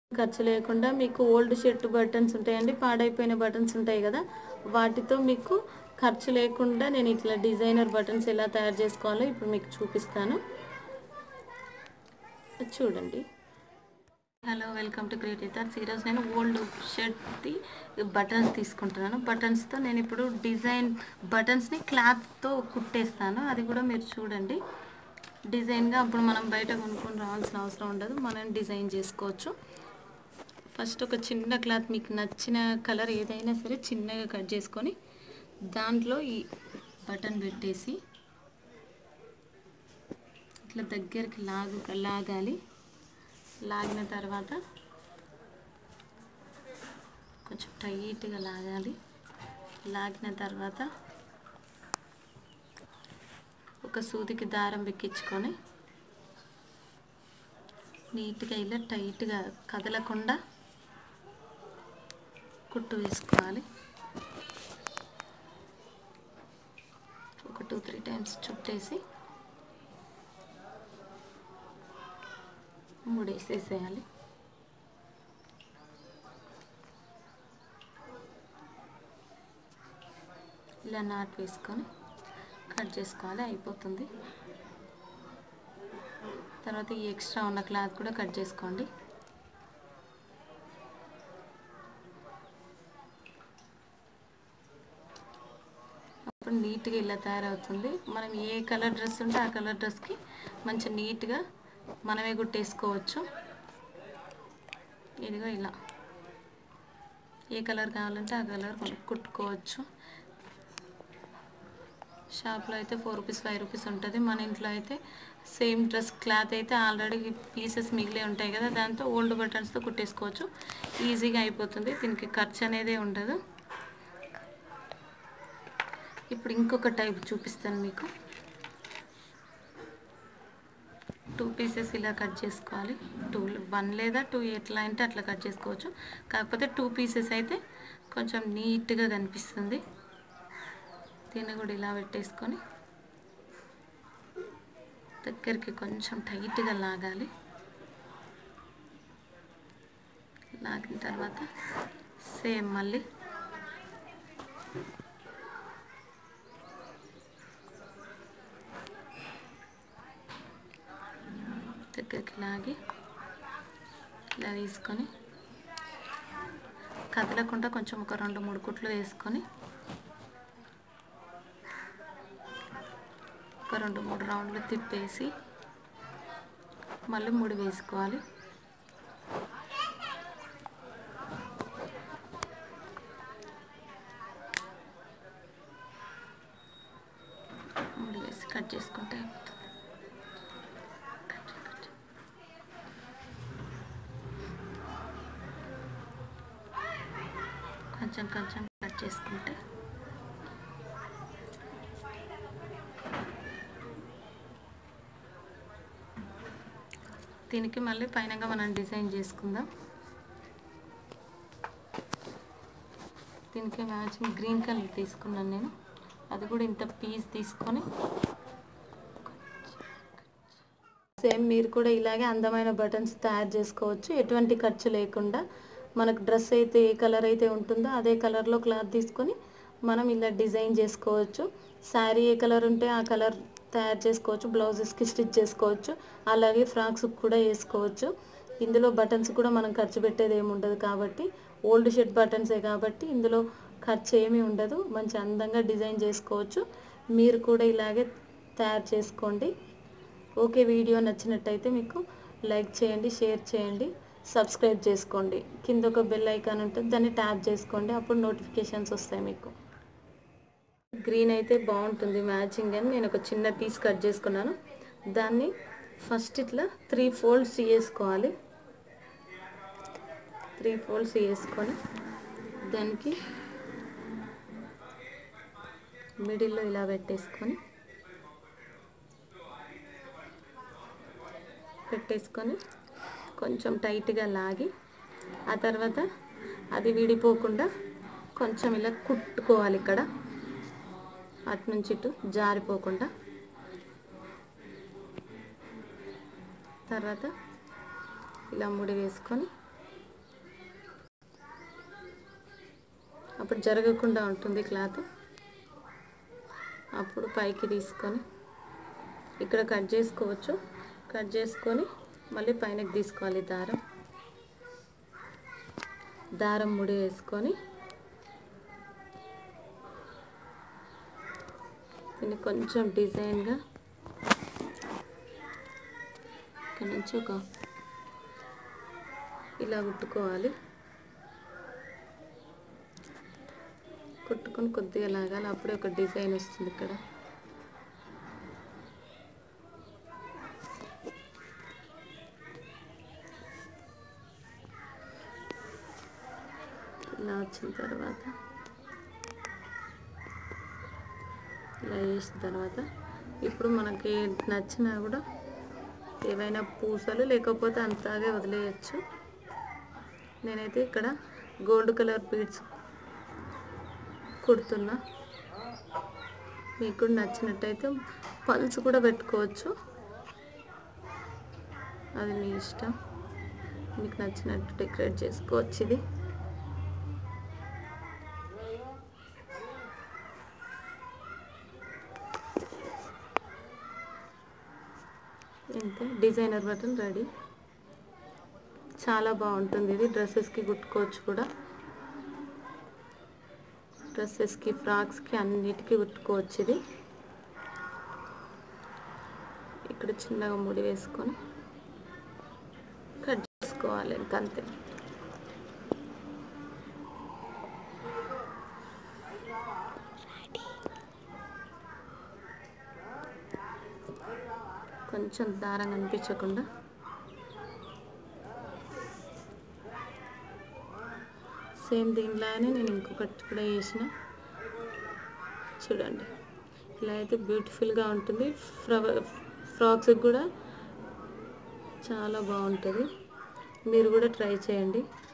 ఖర్చు లేకుండా మీకు ఓల్డ్ షర్ట్ బటన్స్ ఉంటాయండి పాడైపోయిన బటన్స్ ఉంటాయి కదా వాటితో మీకు ఖర్చు లేకుండా నేను ఇట్లా డిజైనర్ బటన్స్ ఎలా తయారు చేసుకోవాలో ఇప్పుడు మీకు చూపిస్తాను చూడండి hello welcome to creative thoughts ఈరోజు నేను ఓల్డ్ షర్ట్ది బటన్స్ తీసుకుంటున్నాను బటన్స్తో నేను ఇప్పుడు డిజైన్ బటన్స్ని క్లాత్తో కుట్టేస్తాను అది కూడా మీరు చూడండి డిజైన్గా అప్పుడు మనం బయట కొనుక్కొని రావాల్సిన అవసరం ఉండదు మనం డిజైన్ చేసుకోవచ్చు ఫస్ట్ ఒక చిన్న క్లాత్ మీకు నచ్చిన కలర్ ఏదైనా సరే చిన్నగా కట్ చేసుకొని దాంట్లో ఈ బటన్ పెట్టేసి ఇట్లా దగ్గరికి లాగు లాగాలి లాగిన తర్వాత కొంచెం టైట్గా లాగాలి లాగిన తర్వాత ఒక సూదికి దారం ఎక్కించుకొని నీట్గా ఇలా టైట్గా కదలకుండా కుట్టు వేసుకోవాలి ఒక టూ త్రీ టైమ్స్ చుట్టేసి మూడేసేసేయాలి ఇలా నాట్ వేసుకొని కట్ చేసుకోవాలి అయిపోతుంది తర్వాత ఈ ఎక్స్ట్రా ఉన్న క్లాత్ కూడా కట్ చేసుకోండి అప్పుడు నీట్గా ఇలా తయారవుతుంది మనం ఏ కలర్ డ్రెస్ ఉంటే ఆ కలర్ డ్రెస్కి మంచి నీట్గా మనమే కుట్టేసుకోవచ్చు ఇదిగో ఇలా ఏ కలర్ కావాలంటే ఆ కలర్ కుట్టుకోవచ్చు షాప్లో అయితే ఫోర్ రూపీస్ ఫైవ్ రూపీస్ ఉంటుంది మన ఇంట్లో అయితే సేమ్ డ్రెస్ క్లాత్ అయితే ఆల్రెడీ పీసెస్ మిగిలే ఉంటాయి కదా దాంతో ఓల్డ్ బటన్స్తో కుట్టేసుకోవచ్చు ఈజీగా అయిపోతుంది దీనికి ఖర్చు అనేది ఉండదు ఇప్పుడు ఇంకొక టైప్ చూపిస్తాను మీకు టూ పీసెస్ ఇలా కట్ చేసుకోవాలి టూ వన్ లేదా టూ ఎట్లా అంటే అట్లా కట్ చేసుకోవచ్చు కాకపోతే టూ పీసెస్ అయితే కొంచెం నీట్గా కనిపిస్తుంది దీన్ని కూడా ఇలా పెట్టేసుకొని దగ్గరికి కొంచెం టైట్గా లాగాలి లాగిన తర్వాత సేమ్ మళ్ళీ దగ్గరికి లాగి ఇలా తీసుకొని కదలకుండా కొంచెం ఒక రెండు మూడు కుట్లు వేసుకొని ఒక రెండు మూడు రౌండ్లు తిప్పేసి మళ్ళీ మూడు వేసుకోవాలి మూడు వేసి కట్ చేసుకుంటే అయిపోతుంది కట్ చేయి, కట్ చేయి. కొంచెం కొంచెం కట్ చేసుకుంటే దీనికి మళ్ళీ పైనగా మనం డిజైన్ చేసుకుందాం దీనికి మ్యాచింగ్ గ్రీన్ కలర్ తీసుకున్నాను నేను అది కూడా ఇంత పీస్ తీసుకొని సేమ్ మీరు కూడా ఇలాగే అందమైన బటన్స్ తయారు చేసుకోవచ్చు ఎటువంటి ఖర్చు లేకుండా మనకు డ్రెస్ అయితే ఏ కలర్ అయితే ఉంటుందో అదే కలర్లో క్లాత్ తీసుకొని మనం ఇలా డిజైన్ చేసుకోవచ్చు శారీ ఏ కలర్ ఉంటే ఆ కలర్ తయారు చేసుకోవచ్చు బ్లౌజెస్కి స్టిచ్ చేసుకోవచ్చు అలాగే ఫ్రాక్స్ కూడా వేసుకోవచ్చు ఇందులో బటన్స్ కూడా మనం ఖర్చు పెట్టేది ఏమి ఉండదు కాబట్టి ఓల్డ్ షర్ట్ బటన్సే కాబట్టి ఇందులో ఖర్చు ఏమీ ఉండదు మంచి అందంగా డిజైన్ చేసుకోవచ్చు మీరు కూడా ఇలాగే తయారు చేసుకోండి ఓకే వీడియో నచ్చినట్టయితే మీకు లైక్ చేయండి షేర్ చేయండి సబ్స్క్రైబ్ చేసుకోండి కింద ఒక బెల్ ఐకాన్ ఉంటుంది దాన్ని ట్యాప్ చేసుకోండి అప్పుడు నోటిఫికేషన్స్ వస్తాయి మీకు గ్రీన్ అయితే బాగుంటుంది మ్యాచింగ్ అని నేను ఒక చిన్న పీస్ కట్ చేసుకున్నాను దాన్ని ఫస్ట్ ఇట్లా త్రీ ఫోల్డ్స్ వేసుకోవాలి త్రీ ఫోల్డ్స్ వేసుకొని దానికి మిడిల్లో ఇలా పెట్టేసుకొని పెట్టేసుకొని కొంచెం టైట్గా లాగి ఆ తర్వాత అది విడిపోకుండా కొంచెం ఇలా కుట్టుకోవాలి ఇక్కడ అటు నుంచి ఇటు జారిపోకుండా తర్వాత ఇలా ముడి వేసుకొని అప్పుడు జరగకుండా ఉంటుంది క్లాత్ అప్పుడు పైకి తీసుకొని ఇక్కడ కట్ చేసుకోవచ్చు కట్ చేసుకొని మళ్ళీ పైనకి తీసుకోవాలి దారం దారం ముడి వేసుకొని దీన్ని కొంచెం డిజైన్గా ఇక్కడ నుంచి ఒక ఇలా కుట్టుకోవాలి కుట్టుకొని కొద్దిగా లాగాలి అప్పుడే ఒక డిజైన్ వస్తుంది ఇక్కడ ఇలా వచ్చిన తర్వాత ఇలా వేసిన తర్వాత ఇప్పుడు మనకి నచ్చినా కూడా ఏవైనా పూసలు లేకపోతే అంతాగే వదిలేయచ్చు నేనైతే ఇక్కడ గోల్డ్ కలర్ బీడ్స్ కుడుతున్నా మీకు కూడా నచ్చినట్టయితే పల్స్ కూడా పెట్టుకోవచ్చు అది మీ ఇష్టం మీకు నచ్చినట్టు డెకరేట్ చేసుకోవచ్చు ఇది ఇంతే డిజైనర్ బటన్ రెడీ చాలా బాగుంటుంది ఇది డ్రెస్సెస్కి కుట్టుకోవచ్చు కూడా డ్రెస్సెస్కి ఫ్రాక్స్కి అన్నిటికీ కుట్టుకోవచ్చు ఇది ఇక్కడ చిన్నగా ముడి వేసుకొని కట్ చేసుకోవాలి ఇంకంతే కొంచెం దారం కనిపించకుండా సేమ్ దీనిలాగానే నేను ఇంకొకటి కూడా వేసిన చూడండి ఇలా అయితే బ్యూటిఫుల్గా ఉంటుంది ఫ్లవర్ ఫ్రాక్స్కి కూడా చాలా బాగుంటుంది మీరు కూడా ట్రై చేయండి